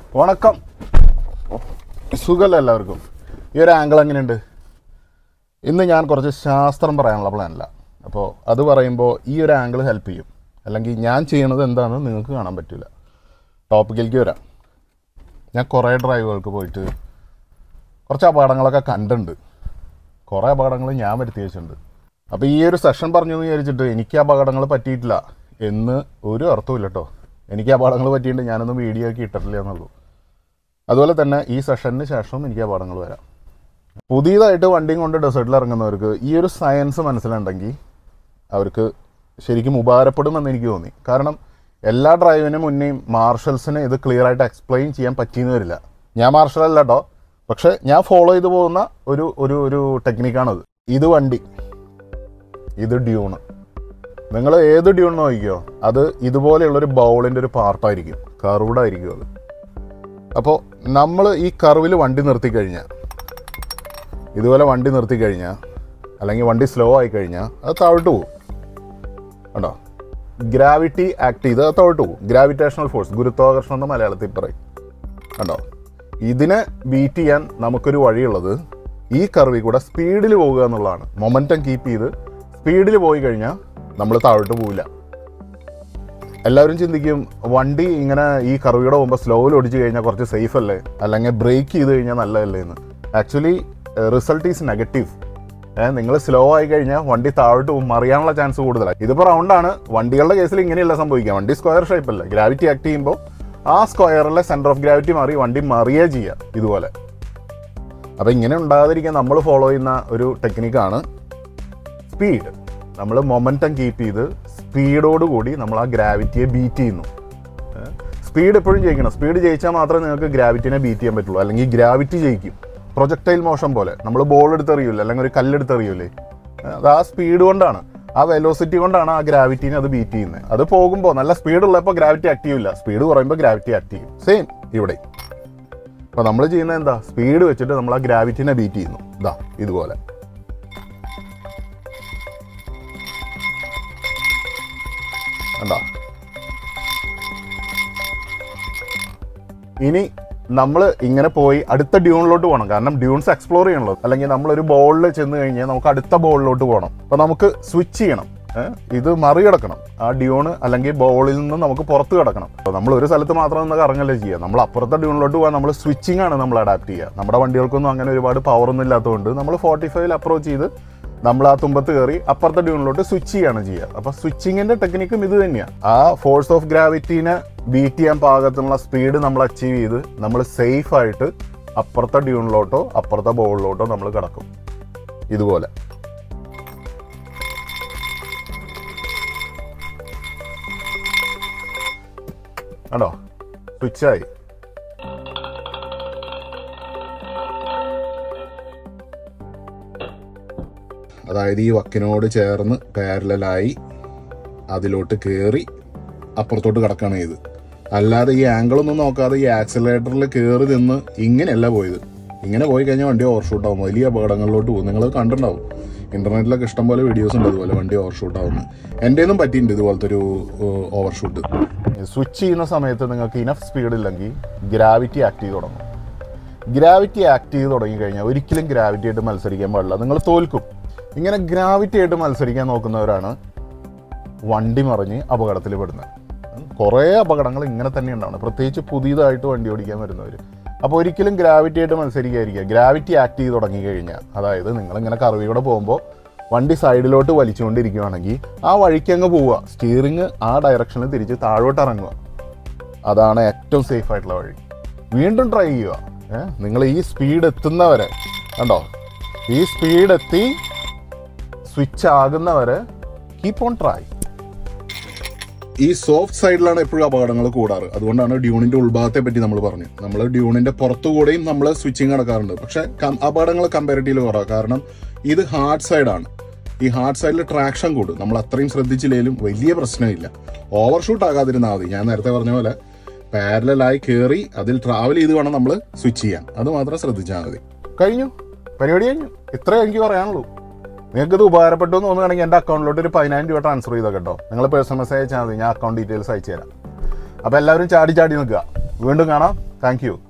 വണക്കം സുഖമല്ല എല്ലാവർക്കും ഈ ഒരു ആംഗിൾ എങ്ങനെയുണ്ട് ഇന്ന് ഞാൻ കുറച്ച് ശാസ്ത്രം പറയാനുള്ള പ്ലാനില്ല അപ്പോൾ അത് പറയുമ്പോൾ ഈ ഒരു ആംഗിൾ ഹെൽപ്പ് ചെയ്യും അല്ലെങ്കിൽ ഞാൻ ചെയ്യണത് എന്താണെന്ന് നിങ്ങൾക്ക് കാണാൻ പറ്റില്ല ടോപ്പിക്കിലേക്ക് വരാം ഞാൻ കുറേ ഡ്രൈവുകൾക്ക് പോയിട്ട് കുറച്ച് അപകടങ്ങളൊക്കെ കണ്ടിട്ടുണ്ട് കുറേ അപകടങ്ങൾ ഞാൻ വരുത്തി വെച്ചിട്ടുണ്ട് അപ്പോൾ ഈ ഒരു സെഷൻ പറഞ്ഞു എന്ന് വിചാരിച്ചിട്ട് എനിക്ക് അപകടങ്ങൾ പറ്റിയിട്ടില്ല എന്ന് ഒരു അർത്ഥവും കേട്ടോ എനിക്ക് അപകടങ്ങൾ പറ്റിയിട്ടുണ്ട് ഞാനൊന്നും വീഡിയോ ഒക്കെ ഇട്ടിട്ടില്ല എന്നുള്ളൂ അതുപോലെ തന്നെ ഈ സെഷന് ശേഷം എനിക്ക് അപകടങ്ങൾ വരാം പുതിയതായിട്ട് വണ്ടിയും കൊണ്ട് ഡെസേർട്ടിൽ ഇറങ്ങുന്നവർക്ക് ഈ ഒരു സയൻസ് മനസ്സിലുണ്ടെങ്കിൽ അവർക്ക് ശരിക്കും ഉപകാരപ്പെടുമെന്ന് എനിക്ക് തോന്നി കാരണം എല്ലാ ഡ്രൈവിന് മുന്നേയും മാർഷൽസിന് ഇത് ക്ലിയർ ആയിട്ട് എക്സ്പ്ലെയിൻ ചെയ്യാൻ പറ്റിയെന്ന് വരില്ല ഞാൻ മാർഷൽ അല്ല കേട്ടോ പക്ഷെ ഞാൻ ഫോളോ ചെയ്തു പോകുന്ന ഒരു ഒരു ഒരു ടെക്നിക്കാണത് ഇത് വണ്ടി ഇത് ഡ്യൂണ് നിങ്ങൾ ഏത് ഡ്യൂൺ നോക്കിക്കോ അത് ഇതുപോലെയുള്ളൊരു ബൗളിൻ്റെ ഒരു പാർട്ടായിരിക്കും കർവ്ഡ് ആയിരിക്കും അത് അപ്പോൾ നമ്മൾ ഈ കർവിൽ വണ്ടി നിർത്തി കഴിഞ്ഞാൽ ഇതുപോലെ വണ്ടി നിർത്തി കഴിഞ്ഞാൽ അല്ലെങ്കിൽ വണ്ടി സ്ലോ ആയി കഴിഞ്ഞാൽ അത് താഴോട്ട് പോകും കണ്ടോ ഗ്രാവിറ്റി ആക്ട് ചെയ്ത് അത് താഴോട്ട് പോകും ഗ്രാവിറ്റേഷണൽ ഫോഴ്സ് ഗുരുത്വാകർഷണം എന്ന് മലയാളത്തിൽ പറയും കണ്ടോ ഇതിനെ ബീറ്റ് ചെയ്യാൻ നമുക്കൊരു വഴിയുള്ളത് ഈ കർവിൽ കൂടെ സ്പീഡിൽ പോകുക എന്നുള്ളതാണ് മൊമെൻറ്റം കീപ്പ് ചെയ്ത് സ്പീഡിൽ പോയി കഴിഞ്ഞാൽ നമ്മൾ താഴോട്ട് പോവില്ല എല്ലാവരും ചിന്തിക്കും വണ്ടി ഇങ്ങനെ ഈ കർവിയുടെ പോകുമ്പോൾ സ്ലോയിൽ ഓടിച്ചു കഴിഞ്ഞാൽ കുറച്ച് സേഫ് അല്ലേ അല്ലെങ്കിൽ ബ്രേക്ക് ചെയ്ത് കഴിഞ്ഞാൽ നല്ലതല്ലേ എന്ന് ആക്ച്വലി റിസൾട്ട് ഈസ് നെഗറ്റീവ് ഏഹ് നിങ്ങൾ സ്ലോ ആയി കഴിഞ്ഞാൽ വണ്ടി താഴോട്ട് പോകും മറിയാനുള്ള ചാൻസ് കൂടുതലാണ് ഇതിപ്പോൾ റൗണ്ടാണ് വണ്ടികളുടെ കേസിൽ ഇങ്ങനെയല്ല സംഭവിക്കുക വണ്ടി സ്ക്വയർ ഷേപ്പ് അല്ല ഗ്രാവിറ്റി ആക്ട് ചെയ്യുമ്പോൾ ആ സ്ക്വയറിലെ സെൻറ്റർ ഓഫ് ഗ്രാവിറ്റി മാറി വണ്ടി മറിയേ ചെയ്യുക ഇതുപോലെ അപ്പോൾ ഇങ്ങനെ ഉണ്ടാകാതിരിക്കാൻ നമ്മൾ ഫോളോ ചെയ്യുന്ന ഒരു ടെക്നിക്കാണ് സ്പീഡ് നമ്മൾ മൊമെൻറ്റം കീപ്പ് ചെയ്ത് സ്പീഡോടുകൂടി നമ്മൾ ആ ഗ്രാവിറ്റിയെ ബീറ്റ് ചെയ്യുന്നു സ്പീഡ് എപ്പോഴും ജയിക്കണം സ്പീഡ് ജയിച്ചാൽ മാത്രമേ നിങ്ങൾക്ക് ഗ്രാവിറ്റിനെ ബീറ്റ് ചെയ്യാൻ പറ്റുള്ളൂ അല്ലെങ്കിൽ ഗ്രാവിറ്റി ജയിക്കും പ്രൊജക്ടൈൽ മോഷൻ പോലെ നമ്മൾ ബോൾ എടുത്തെറിയില്ലേ അല്ലെങ്കിൽ ഒരു കല്ലെടുത്തെറിയില്ലേ അത് ആ സ്പീഡ് കൊണ്ടാണ് ആ വെലോസിറ്റി കൊണ്ടാണ് ആ ഗ്രാവിറ്റിനെ അത് ബീറ്റ് ചെയ്യുന്നത് അത് പോകുമ്പോൾ നല്ല സ്പീഡ് ഉള്ളപ്പോൾ ഗ്രാവിറ്റി ആക്റ്റീവ് ഇല്ല സ്പീഡ് കുറയുമ്പോൾ ഗ്രാവിറ്റി ആക്റ്റീവ് സെയിം ഇവിടെ അപ്പോൾ നമ്മൾ ചെയ്യുന്നത് എന്താ സ്പീഡ് വെച്ചിട്ട് നമ്മൾ ആ ഗ്രാവിറ്റിനെ ബീറ്റ് ചെയ്യുന്നു ഇതാ ഇതുപോലെ കണ്ടോ ഇനി നമ്മൾ ഇങ്ങനെ പോയി അടുത്ത ഡ്യൂണിലോട്ട് പോകണം കാരണം ഡ്യൂൺസ് എക്സ്പ്ലോർ ചെയ്യണല്ലോ അല്ലെങ്കിൽ നമ്മളൊരു ബോളിൽ ചെന്ന് കഴിഞ്ഞാൽ നമുക്ക് അടുത്ത ബോളിലോട്ട് പോകണം അപ്പോൾ നമുക്ക് സ്വിച്ച് ചെയ്യണം ഏ? ഇത് മറികടക്കണം ആ ഡ്യൂണ് അല്ലെങ്കിൽ ബോളിൽ നിന്ന് നമുക്ക് പുറത്ത് കിടക്കണം അപ്പോൾ നമ്മൾ ഒരു സ്ഥലത്ത് മാത്രം നിന്ന് കറങ്ങല്ലേ ചെയ്യുക നമ്മൾ അപ്പുറത്തെ ഡ്യൂണിലോട്ട് പോകാൻ നമ്മൾ സ്വിച്ചിങ് ആണ് നമ്മൾ അഡാപ്റ്റ് ചെയ്യുക നമ്മുടെ വണ്ടികൾക്കൊന്നും അങ്ങനെ ഒരുപാട് പവർ ഒന്നും ഇല്ലാത്തതുകൊണ്ട് നമ്മൾ ഫോർട്ടി ഫൈവിൽ അപ്രോച്ച് ചെയ്ത് നമ്മൾ ആ തുമ്പത്ത് കയറി അപ്പുറത്തെ ഡ്യൂണിലോട്ട് സ്വിച്ച് ചെയ്യാണ് ചെയ്യുക അപ്പൊ സ്വിച്ചിങ്ങിന്റെ ടെക്നിക്കും ഇത് തന്നെയാണ് ആ ഫോഴ്സ് ഓഫ് ഗ്രാവിറ്റീനെ ബീറ്റ് ചെയ്യാൻ പാകത്തിനുള്ള സ്പീഡ് നമ്മൾ അച്ചീവ് ചെയ്ത് നമ്മൾ സേഫ് ആയിട്ട് അപ്പുറത്തെ ഡ്യൂണിലോട്ടോ അപ്പുറത്തെ ബോളിലോട്ടോ നമ്മൾ കിടക്കും ഇതുപോലെ കണ്ടോ സ്വിച്ചായി അതായത് ഈ വക്കിനോട് ചേർന്ന് പാരലായി അതിലോട്ട് കയറി അപ്പുറത്തോട്ട് കിടക്കുകയാണ് ചെയ്ത് അല്ലാതെ ഈ ആംഗിളൊന്നും നോക്കാതെ ഈ ആക്സിലേറ്ററിൽ കയറി നിന്ന് ഇങ്ങനെയല്ല പോയത് ഇങ്ങനെ പോയി കഴിഞ്ഞാൽ വണ്ടി ഓവർഷൂട്ട് ആവും വലിയ അപകടങ്ങളിലോട്ട് പോകും നിങ്ങൾ കണ്ടിട്ടുണ്ടാവും ഇന്റർനെറ്റിലൊക്കെ ഇഷ്ടംപോലെ വീഡിയോസ് ഉണ്ട് അതുപോലെ വണ്ടി ഓവർഷൂട്ട് ആവുന്നത് എൻ്റെ ഒന്നും പറ്റിയിട്ടുണ്ട് ഇതുപോലത്തെ ഒരു ഓവർഷൂട്ട് സ്വിച്ച് ചെയ്യുന്ന സമയത്ത് നിങ്ങൾക്ക് ഇനഫ് സ്പീഡ് ഇല്ലെങ്കിൽ ഗ്രാവിറ്റി ആക്ട് ചെയ്ത് തുടങ്ങും ഗ്രാവിറ്റി ആക്ട് ചെയ്ത് തുടങ്ങി കഴിഞ്ഞാൽ ഒരിക്കലും ഗ്രാവിറ്റി ആയിട്ട് മത്സരിക്കാൻ പാടില്ല നിങ്ങൾ തോൽക്കും ഇങ്ങനെ ഗ്രാവിറ്റി ആയിട്ട് മത്സരിക്കാൻ നോക്കുന്നവരാണ് വണ്ടി മറിഞ്ഞ് അപകടത്തിൽ പെടുന്നത് കുറേ അപകടങ്ങൾ ഇങ്ങനെ തന്നെ ഉണ്ടാവുന്നത് പ്രത്യേകിച്ച് പുതിയതായിട്ട് വണ്ടി ഓടിക്കാൻ വരുന്നവർ അപ്പോൾ ഒരിക്കലും ഗ്രാവിറ്റി ആയിട്ട് മത്സരിക്കാതിരിക്കുക ഗ്രാവിറ്റി ആക്ട് ചെയ്ത് തുടങ്ങി കഴിഞ്ഞാൽ അതായത് നിങ്ങളിങ്ങനെ കറവിലൂടെ പോകുമ്പോൾ വണ്ടി സൈഡിലോട്ട് വലിച്ചുകൊണ്ടിരിക്കുകയാണെങ്കിൽ ആ വഴിക്ക് അങ്ങ് പോവുക സ്റ്റിയറിങ് ആ ഡയറക്ഷനിൽ തിരിച്ച് താഴോട്ട് ഇറങ്ങുക അതാണ് ഏറ്റവും സേഫ് ആയിട്ടുള്ള വഴി വീണ്ടും ട്രൈ ചെയ്യുക ഏ നിങ്ങൾ ഈ സ്പീഡ് എത്തുന്നവരെ കണ്ടോ ഈ സ്പീഡ് എത്തി സ്വിച്ച് ആകുന്നവരെ കീപ്പ് ഓൺ ട്രൈ ഈ സോഫ്റ്റ് സൈഡിലാണ് എപ്പോഴും അപകടങ്ങൾ കൂടാറ് അതുകൊണ്ടാണ് ഡ്യൂണിന്റെ ഉൾഭാഗത്തെ പറ്റി നമ്മൾ പറഞ്ഞു നമ്മൾ ഡ്യൂണിന്റെ പുറത്തുകൂടെയും നമ്മൾ സ്വിച്ചിങ് നടക്കാറുണ്ട് പക്ഷെ കം- അപകടങ്ങൾ കമ്പാരിറ്റീവ് കുറവാണ് കാരണം ഇത് ഹാർഡ് സൈഡാണ് ഈ ഹാർഡ് സൈഡിൽ ട്രാക്ഷൻ കൂടും നമ്മൾ അത്രയും ശ്രദ്ധിച്ചില്ലെങ്കിലും വലിയ പ്രശ്നമില്ല ഓവർഷൂട്ട് ആകാതിരുന്നാൽ മതി ഞാൻ നേരത്തെ പറഞ്ഞ പോലെ പാരലായി കയറി അതിൽ ട്രാവൽ ചെയ്ത് വേണം നമ്മൾ സ്വിച്ച് ചെയ്യാൻ അത് മാത്രം ശ്രദ്ധിച്ചാൽ മതി കഴിഞ്ഞു പരിപാടി കഴിഞ്ഞു ഇത്രേ എനിക്ക് പറയാനുള്ളൂ നിങ്ങൾക്ക് ഇത് ഉപകാരപ്പെട്ടു എന്ന് തോന്നുകയാണെങ്കിൽ എൻ്റെ അക്കൗണ്ടിലോട്ട് ഒരു പതിനായിരം രൂപ ട്രാൻസ്ഫർ ചെയ്തോ കേട്ടോ നിങ്ങൾ പേഴ്സണൽ മെസ്സേജ് അയച്ചാൽ മതി ഞാൻ അക്കൗണ്ട് ഡീറ്റെയിൽസ് അയച്ചു തരാം അപ്പോൾ എല്ലാവരും ചാടി ചാടി നിൽക്കുക വീണ്ടും കാണാം താങ്ക് യു